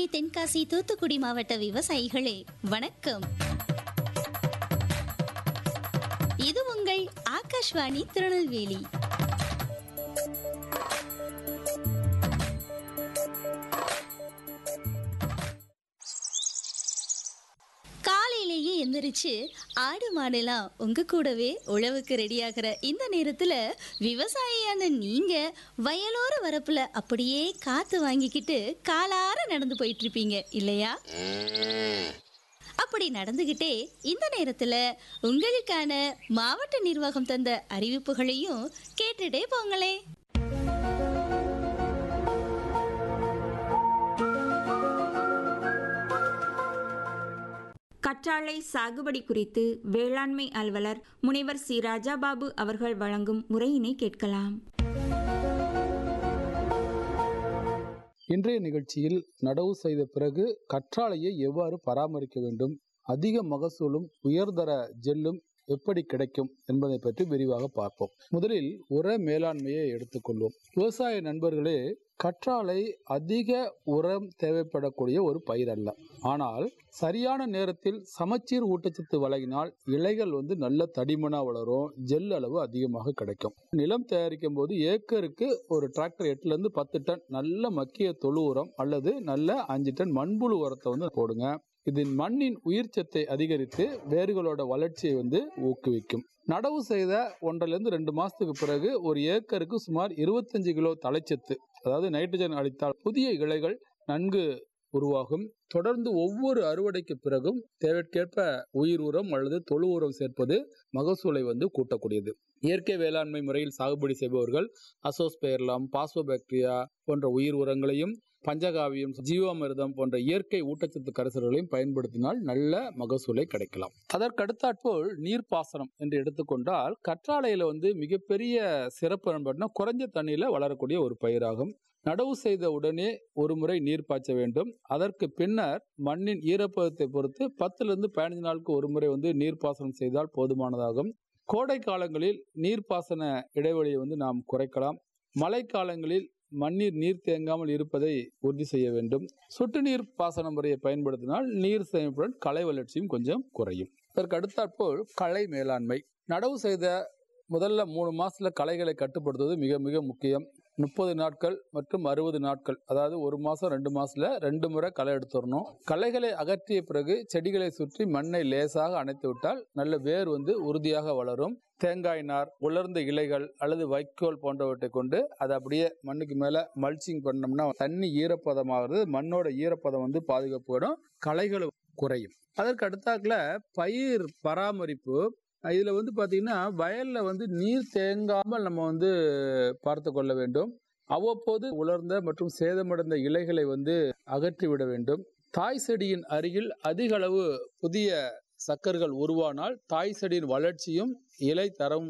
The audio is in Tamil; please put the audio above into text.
திருநெல்வேலி தென்காசி தூத்துக்குடி மாவட்ட விவசாயிகளே வணக்கம் இது உங்கள் ஆகாஷ்வாணி திருநெல்வேலி காலையிலேயே எந்திரிச்சு ஆடு மாடெல்லாம் உங்க கூடவே உழவுக்கு ரெடியாகிற இந்த நேரத்துல விவசாயியான நீங்க வயலோர வரப்புல அப்படியே காத்து வாங்கிக்கிட்டு காலார நடந்து போயிட்டு இருப்பீங்க இல்லையா அப்படி நடந்துகிட்டே இந்த நேரத்துல உங்களுக்கான மாவட்ட நிர்வாகம் தந்த அறிவிப்புகளையும் கேட்டுட்டே போங்களே கற்றாழை சாகுபடி குறித்து வேளாண்மை அலுவலர் முனைவர் சி ராஜாபாபு அவர்கள் வழங்கும் முறையினை கேட்கலாம் இன்றைய நிகழ்ச்சியில் நடவு செய்த பிறகு கற்றாழையை எவ்வாறு பராமரிக்க வேண்டும் அதிக மகசூலும் உயர்தர ஜெல்லும் எப்படி கிடைக்கும் என்பதை பற்றி விரிவாக பார்ப்போம் முதலில் உர மேலாண்மையை எடுத்துக்கொள்வோம் விவசாய நண்பர்களே கற்றாழை அதிக உரம் தேவைப்படக்கூடிய ஒரு பயிர் அல்ல ஆனால் சரியான நேரத்தில் சமச்சீர் ஊட்டச்சத்து வழங்கினால் இலைகள் வந்து நல்ல தடிமனா வளரும் ஜெல் அளவு அதிகமாக கிடைக்கும் நிலம் தயாரிக்கும் போது ஏக்கருக்கு ஒரு டிராக்டர் எட்டுல இருந்து பத்து டன் நல்ல மக்கிய தொழு உரம் அல்லது நல்ல அஞ்சு டன் மண்புழு உரத்தை வந்து போடுங்க இது மண்ணின் உயிர்ச்சத்தை அதிகரித்து வேர்களோட வளர்ச்சியை வந்து ஊக்குவிக்கும் நடவு செய்த ஒன்றிலிருந்து ரெண்டு மாசத்துக்கு பிறகு ஒரு ஏக்கருக்கு சுமார் இருபத்தஞ்சு கிலோ தலைச்சத்து அதாவது நைட்ரஜன் அளித்தால் புதிய இலைகள் நன்கு உருவாகும் தொடர்ந்து ஒவ்வொரு அறுவடைக்கு பிறகும் தேவைக்கேற்ப உயிர் உரம் அல்லது தொழு உரம் சேர்ப்பது மகசூலை வந்து கூட்டக்கூடியது இயற்கை வேளாண்மை முறையில் சாகுபடி செய்பவர்கள் அசோஸ்பெயர்லாம் பாஸ்போபாக்டீரியா போன்ற உயிர் உரங்களையும் பஞ்சகாவியம் ஜீவாமிர்தம் போன்ற இயற்கை ஊட்டச்சத்து கரைசல்களையும் பயன்படுத்தினால் நல்ல மகசூலை கிடைக்கலாம் அதற்கடுத்தாற்போல் நீர்ப்பாசனம் என்று எடுத்துக்கொண்டால் கற்றாழையில வந்து மிகப்பெரிய சிறப்பு என்பதுனா குறைஞ்ச தண்ணியில வளரக்கூடிய ஒரு பயிராகும் நடவு செய்த உடனே ஒரு முறை நீர் பாய்ச்ச வேண்டும் அதற்கு பின்னர் மண்ணின் ஈரப்பதத்தை பொறுத்து பத்திலிருந்து பதினஞ்சு நாளுக்கு ஒரு முறை வந்து நீர்ப்பாசனம் செய்தால் போதுமானதாகும் கோடை காலங்களில் நீர்ப்பாசன இடைவெளியை வந்து நாம் குறைக்கலாம் மழை காலங்களில் மண்ணீர் நீர் தேங்காமல் இருப்பதை உறுதி செய்ய வேண்டும் சொட்டு நீர் பாசன முறையை பயன்படுத்தினால் நீர் சேமிப்புடன் களை வளர்ச்சியும் கொஞ்சம் குறையும் இதற்கு அடுத்தாற்போல் களை மேலாண்மை நடவு செய்த முதல்ல மூணு மாசத்துல களைகளை கட்டுப்படுத்துவது மிக மிக முக்கியம் முப்பது நாட்கள் மற்றும் அறுபது நாட்கள் அதாவது ஒரு மாசம் ரெண்டு மாசத்துல ரெண்டு முறை களை எடுத்துடணும் களைகளை அகற்றிய பிறகு செடிகளை சுற்றி மண்ணை லேசாக அணைத்து விட்டால் நல்ல வேர் வந்து உறுதியாக வளரும் தேங்காய் நார் உலர்ந்த இலைகள் அல்லது வைக்கோல் போன்றவற்றை கொண்டு அதை அப்படியே மண்ணுக்கு மேல மல்ச்சிங் பண்ணோம்னா தண்ணி ஈரப்பதமாகிறது மண்ணோட ஈரப்பதம் வந்து பாதுகாப்படும் களைகள் குறையும் அதற்கு அடுத்தாக்குல பயிர் பராமரிப்பு இதுல வந்து பாத்தீங்கன்னா வயல்ல வந்து நீர் தேங்காமல் நம்ம வந்து பார்த்து கொள்ள வேண்டும் அவ்வப்போது உலர்ந்த மற்றும் சேதமடைந்த இலைகளை வந்து அகற்றி விட வேண்டும் தாய் செடியின் அருகில் அதிக அளவு புதிய சக்கர்கள் உருவானால் தாய் செடியின் வளர்ச்சியும் இலை தரவும்